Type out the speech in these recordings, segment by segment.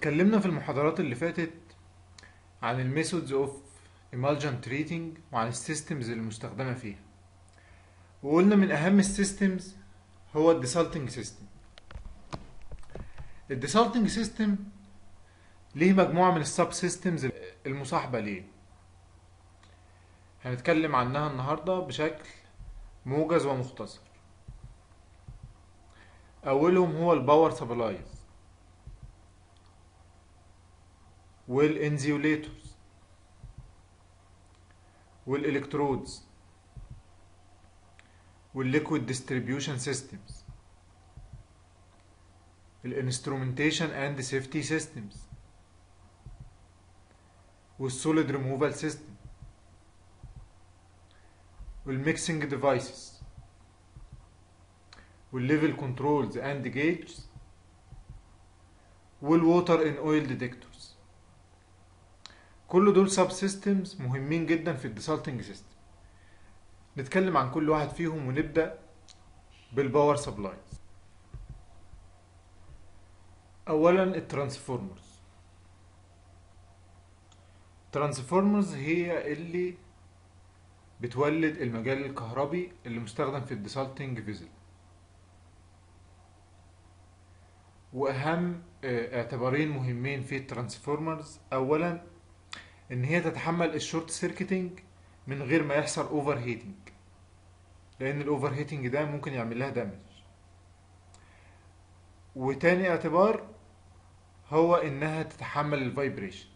اتكلمنا في المحاضرات اللي فاتت عن الميثودز اوف emulsion تريتنج وعن السيستمز المستخدمة فيها وقلنا من اهم السيستمز هو الديسالتنج سيستم الديسالتنج سيستم ليه مجموعة من السب سيستمز المصاحبة ليه هنتكلم عنها النهاردة بشكل موجز ومختصر اولهم هو الباور سبلايز والانزيوليتورز والالكترودز والليكويد ديستريبيوشن سيستمز الانسترومنتيشن اند سيفتي سيستمز والسوليد ريموفال سيستم والميكسنج ديفايسز والليفل كنترولز اند جيجز والووتر ان اويل ديتكتورز كل دول سب سيستمز مهمين جدا في الديسالتنج سيستم نتكلم عن كل واحد فيهم ونبدا بالباور سبلايز اولا الترانسفورمرز الترانسفورمرز هي اللي بتولد المجال الكهربي اللي مستخدم في الديسالتنج فيزل واهم اعتبارين مهمين في الترانسفورمرز اولا ان هي تتحمل الشورت سيركتنج من غير ما يحصل اوفر هيتنج لان الاوفر هيتنج ده ممكن يعمل لها دامج وتاني اعتبار هو انها تتحمل الفايبريشن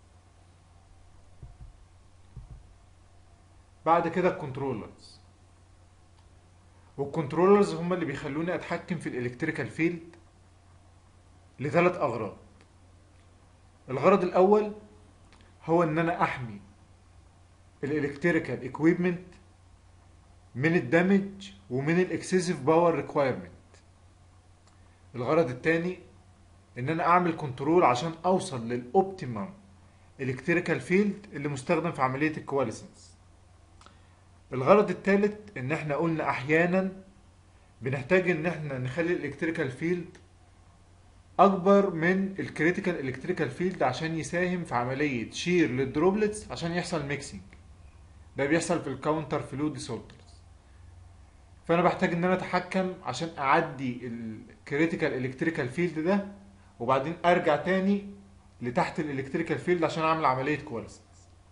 بعد كده الكنترولرز والكنترولرز هم اللي بيخلوني اتحكم في الالكتريكال فيلد لثلاث اغراض الغرض الاول هو ان انا احمي الالكتريكال اكويبمنت من الدمج ومن الاكسسيف باور ريكوايرمنت الغرض الثاني ان انا اعمل كنترول عشان اوصل للاوبتيمم الكتريكال فيلد اللي مستخدم في عمليه الكواليسنس الغرض الثالث ان احنا قلنا احيانا بنحتاج ان احنا نخلي الالكتريكال فيلد اكبر من الكريتيكال الكتريكال فيلد عشان يساهم في عمليه شير للدروبلتس عشان يحصل ميكسنج ده بيحصل في الكاونتر فلو ديسولترز فانا بحتاج ان انا اتحكم عشان اعدي الكريتيكال الكتريكال فيلد ده وبعدين ارجع تاني لتحت الالكتريكال فيلد عشان اعمل عمليه كواليسنس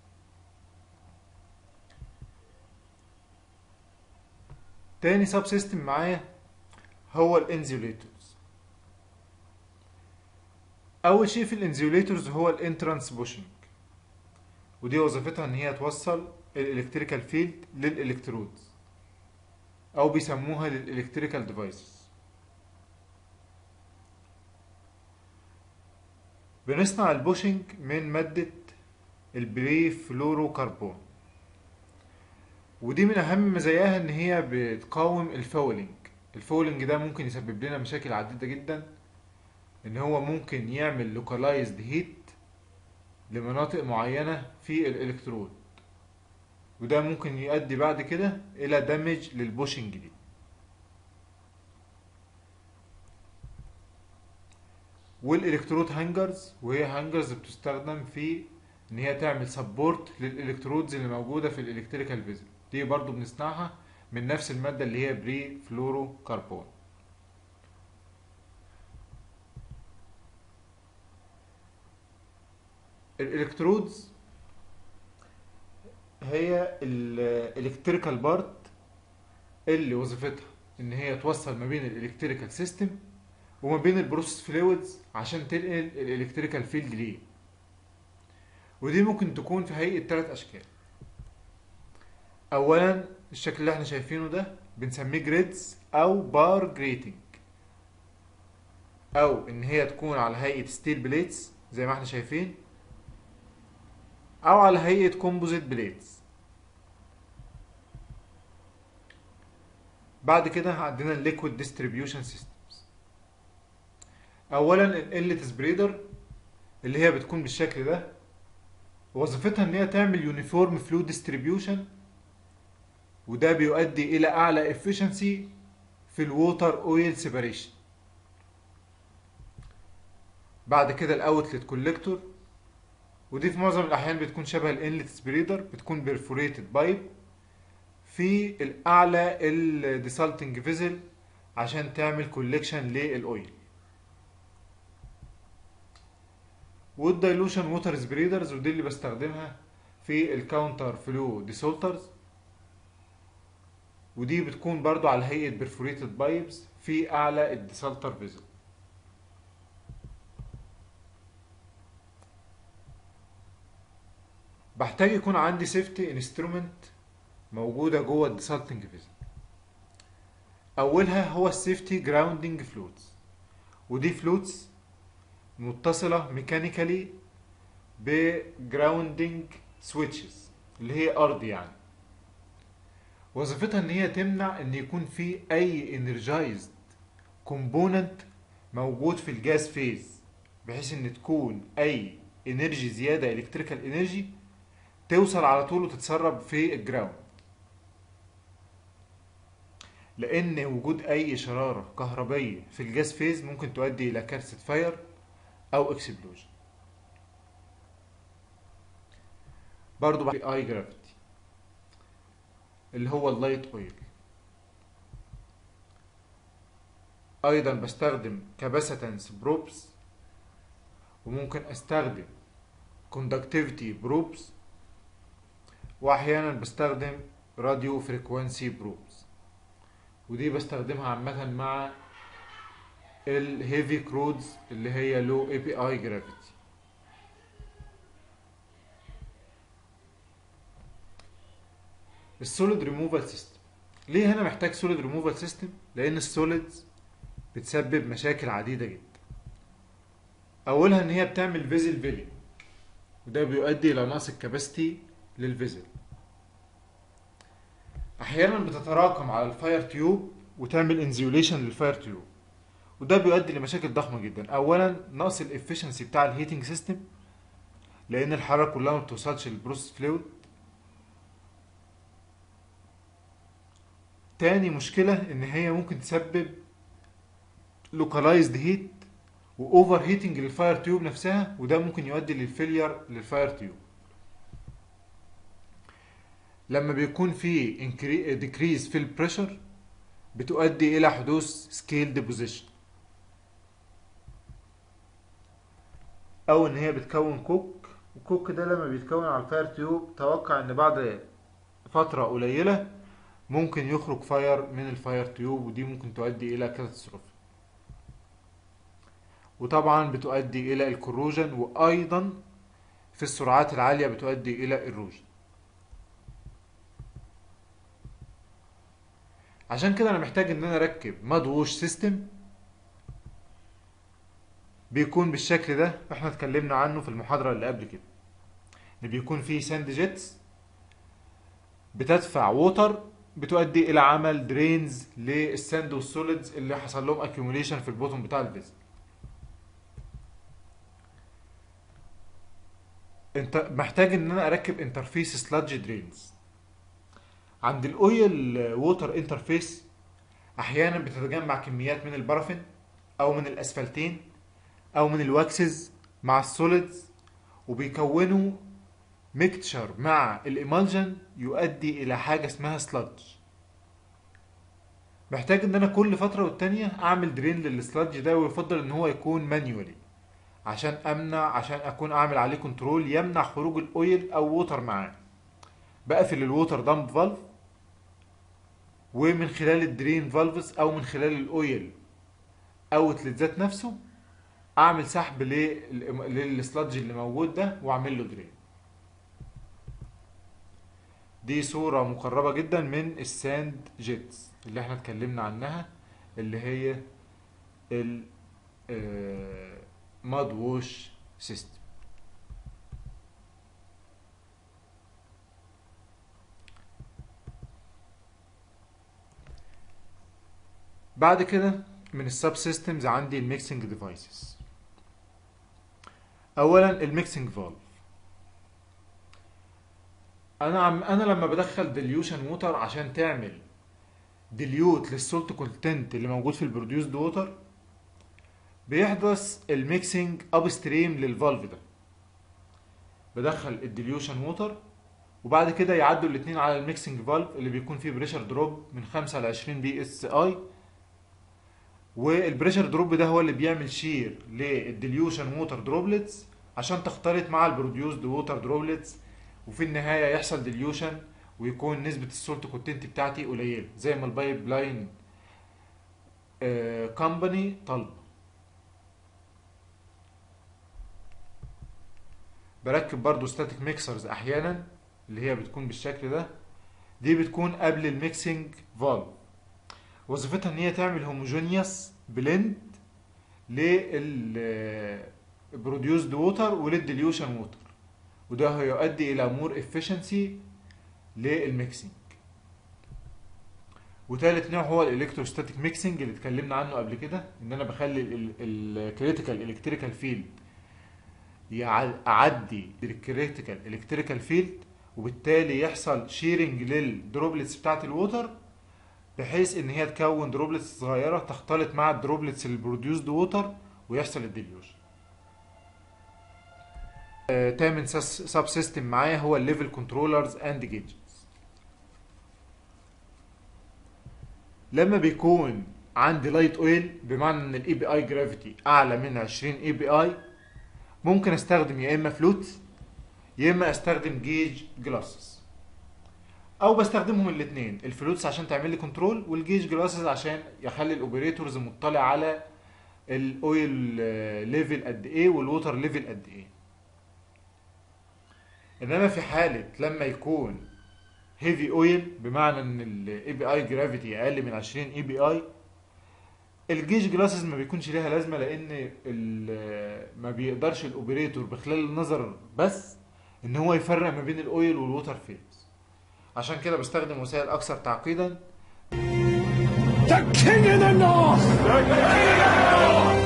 تاني سب سيستم معايا هو الانزيوليتورز اول شيء في الانزيوليتورز هو الانترانس بوشنج ودي وظيفتها ان هي توصل الالكتريكال فيلد للالكترودز او بيسموها للالكتريكال ديفايسز بنصنع البوشنج من مادة البري فلورو كربون ودي من اهم مزاياها ان هي بتقاوم الفاولينج الفاولينج ده ممكن يسبب لنا مشاكل عديدة جدا ان هو ممكن يعمل لوكالايزد هيت لمناطق معينة في الالكترود وده ممكن يؤدي بعد كده الى دمج للبوشنج دي والالكترود هانجرز وهي هانجرز بتستخدم في ان هي تعمل سبورت للالكترودز اللي موجوده في الالكتريكال فيزل دي برضو بنصنعها من نفس الماده اللي هي بري فلورو كربون الالكترودز هي الالكتريكال بارت اللي وظيفتها ان هي توصل ما بين الالكتريكال سيستم وما بين البروسيس فلويدز عشان تنقل الالكتريكال فيلد ليه ودي ممكن تكون في هيئه ثلاث اشكال اولا الشكل اللي احنا شايفينه ده بنسميه جريدز او بار جريتنج او ان هي تكون على هيئه ستيل بليتس زي ما احنا شايفين او على هيئه كومبوزيت بليتس بعد كده عندنا الليكويد ديستريبيوشن سيستمز اولا الاليت سبريدر اللي هي بتكون بالشكل ده وظيفتها ان هي تعمل يونيفورم فلو ديستريبيوشن وده بيؤدي الى اعلى افشنسي في الووتر اويل سيبريشن بعد كده الاوتلت كولكتور ودي في معظم الاحيان بتكون شبه الانلت سبريدر بتكون بيرفوريتد بايب في الاعلى الديسالتنج فيزل عشان تعمل كولكشن للاويل والدايلوشن ووتر سبريدرز ودي اللي بستخدمها في الكاونتر فلو ديسولترز ودي بتكون برضو على هيئة بيرفوريتد بايبس في أعلى الديسالتر فيزل بحتاج يكون عندي سيفتي انسترومنت موجودة جوه الديسالتنج فيزل أولها هو السيفتي جراوندنج فلوتس ودي فلوتس متصلة ميكانيكالي بجراوندنج سويتشز اللي هي أرض يعني وظيفتها ان هي تمنع ان يكون في اي انرجايزد كومبوننت موجود في الجاز فيز بحيث ان تكون اي انرجي زياده الكتريكال انرجي توصل على طول وتتسرب في الجراوند لان وجود اي شراره كهربيه في الجاز فيز ممكن تؤدي الى كارثه فاير او اكسبلوجن برضو بقى اي جرافيتي اللي هو اللايت اويل ايضا بستخدم كاباسيتنس بروبس وممكن استخدم كوندكتيفيتي بروبس واحيانا بستخدم راديو فريكوانسي بروبس ودي بستخدمها عامة مع الهيفي كرودز اللي هي لو اي بي اي جرافيتي السوليد ريموفال سيستم ليه هنا محتاج سوليد ريموفال سيستم لان السوليدز بتسبب مشاكل عديده جدا اولها ان هي بتعمل فيزل فيلي وده بيؤدي الى نقص الكباستي للفيزل احيانا بتتراكم على الفاير تيوب وتعمل انزيوليشن للفاير تيوب وده بيؤدي لمشاكل ضخمه جدا اولا نقص الافشنسي بتاع الهيتنج سيستم لان الحراره كلها ما بتوصلش للبروسيس فلويد تاني مشكلة إن هي ممكن تسبب لوكالايزد هيت وأوفر هيتنج للفاير تيوب نفسها وده ممكن يؤدي للفيلير للفاير تيوب لما بيكون في ديكريز في البريشر بتؤدي إلى حدوث سكيل ديبوزيشن أو إن هي بتكون كوك والكوك ده لما بيتكون على الفاير تيوب توقع إن بعد فترة قليلة ممكن يخرج فاير من الفاير تيوب ودي ممكن تؤدي الى كاتاستروفي وطبعا بتؤدي الى الكروجن وايضا في السرعات العاليه بتؤدي الى الروجن عشان كده انا محتاج ان انا اركب ماد ووش سيستم بيكون بالشكل ده احنا اتكلمنا عنه في المحاضره اللي قبل كده ان بيكون فيه ساند جيتس بتدفع ووتر بتؤدي الى عمل درينز للساند والسوليدز اللي حصل لهم اكيوميليشن في البوتوم بتاع الفيزل انت محتاج ان انا اركب انترفيس سلادج درينز عند الاويل ووتر انترفيس احيانا بتتجمع كميات من البارافين او من الاسفلتين او من الواكسز مع السوليدز وبيكونوا ميكتشر مع الإيمالجن يؤدي إلى حاجة اسمها سلادج محتاج ان انا كل فترة والتانية اعمل درين للسلادج ده ويفضل ان هو يكون مانيولي عشان امنع عشان اكون اعمل عليه كنترول يمنع خروج الاويل او ووتر معاه بقفل الووتر دامب فالف ومن خلال الدرين فالفز او من خلال الاويل اوتلت ذات نفسه اعمل سحب للسلادج اللي موجود ده واعمل له درين دي صورة مقربة جدا من الساند جيتس اللي احنا اتكلمنا عنها اللي هي ال ماد ووش سيستم بعد كده من السب سيستمز عندي الميكسنج ديفايسز اولا الميكسنج فالف انا عم انا لما بدخل ديليوشن ووتر عشان تعمل ديليوت للسولت كونتنت اللي موجود في البروديوسد ووتر بيحدث الميكسنج اب ستريم للفالف ده بدخل الديليوشن ووتر وبعد كده يعدوا الاثنين على الميكسنج فالف اللي بيكون فيه بريشر دروب من 5 ل 20 بي اس اي والبريشر دروب ده هو اللي بيعمل شير للديليوشن ووتر دروبلتس عشان تختلط مع البروديوسد ووتر دروبلتس وفي النهايه يحصل ديليوشن ويكون نسبه السولت كونتنت بتاعتي قليله زي ما البايب لاين كومباني طالبه بركب برضو ستاتيك ميكسرز احيانا اللي هي بتكون بالشكل ده دي بتكون قبل الميكسنج فالف وظيفتها ان هي تعمل هوموجينيوس بلند للبروديوسد ووتر وللديليوشن ووتر وده هيؤدي الى مور افشنسي للميكسنج وتالت نوع هو الالكتروستاتيك ميكسنج اللي اتكلمنا عنه قبل كده ان انا بخلي الكريتيكال الكتريكال فيلد اعدي الكريتيكال الكتريكال فيلد وبالتالي يحصل شيرنج للدروبلتس بتاعت الووتر بحيث ان هي تكون دروبلتس صغيره تختلط مع الدروبلتس اللي بروديوسد ووتر ويحصل الديليوشن آه، تامن سب سيستم معايا هو الليفل كنترولرز اند جيجز لما بيكون عندي لايت اويل بمعنى ان الاي بي اي جرافيتي اعلى من 20 اي بي اي ممكن استخدم يا اما فلوت يا اما استخدم جيج جلاسز او بستخدمهم الاثنين الفلوتس عشان تعمل لي كنترول والجيج جلاسز عشان يخلي الاوبريتورز مطلع على الاويل ليفل قد ايه والووتر ليفل قد ايه انما في حاله لما يكون هيفي اويل بمعنى ان الاي بي اي جرافيتي اقل من 20 اي بي اي الجيج جلاسز ما بيكونش ليها لازمه لان ما بيقدرش الاوبريتور بخلال النظر بس ان هو يفرق ما بين الاويل والووتر فيز عشان كده بستخدم وسائل اكثر تعقيدا The King of the North!